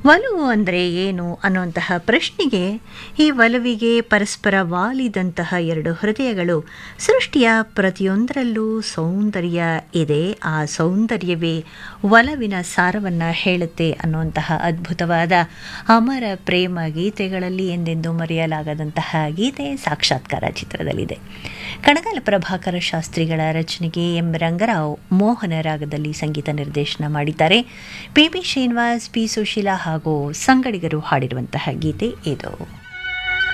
ಒಲವು ಅಂದರೆ ಏನು ಅನ್ನುವಂತಹ ಪ್ರಶ್ನೆಗೆ ಈ ಒಲವಿಗೆ ಪರಸ್ಪರ ವಾಲಿದಂತಹ ಎರಡು ಹೃದಯಗಳು ಸೃಷ್ಟಿಯ ಪ್ರತಿಯೊಂದರಲ್ಲೂ ಸೌಂದರ್ಯ ಇದೆ ಆ ಸೌಂದರ್ಯವೇ ಒಲವಿನ ಸಾರವನ್ನು ಹೇಳುತ್ತೆ ಅನ್ನುವಂತಹ ಅದ್ಭುತವಾದ ಅಮರ ಪ್ರೇಮ ಗೀತೆಗಳಲ್ಲಿ ಎಂದೆಂದೂ ಮರೆಯಲಾಗದಂತಹ ಗೀತೆ ಸಾಕ್ಷಾತ್ಕಾರ ಚಿತ್ರದಲ್ಲಿದೆ ಕಣಗಾಲ ಪ್ರಭಾಕರ ಶಾಸ್ತ್ರಿಗಳ ರಚನೆಗೆ ಎಂ ರಂಗರಾವ್ ಮೋಹನ ರಾಗದಲ್ಲಿ ಸಂಗೀತ ನಿರ್ದೇಶನ ಮಾಡಿದ್ದಾರೆ P B Srinivas P Susheela ಹಾಗೂ ಸಂಗಡಿಗರು ಹಾಡಿರುವಂತಹ ಗೀತೆ ಇದು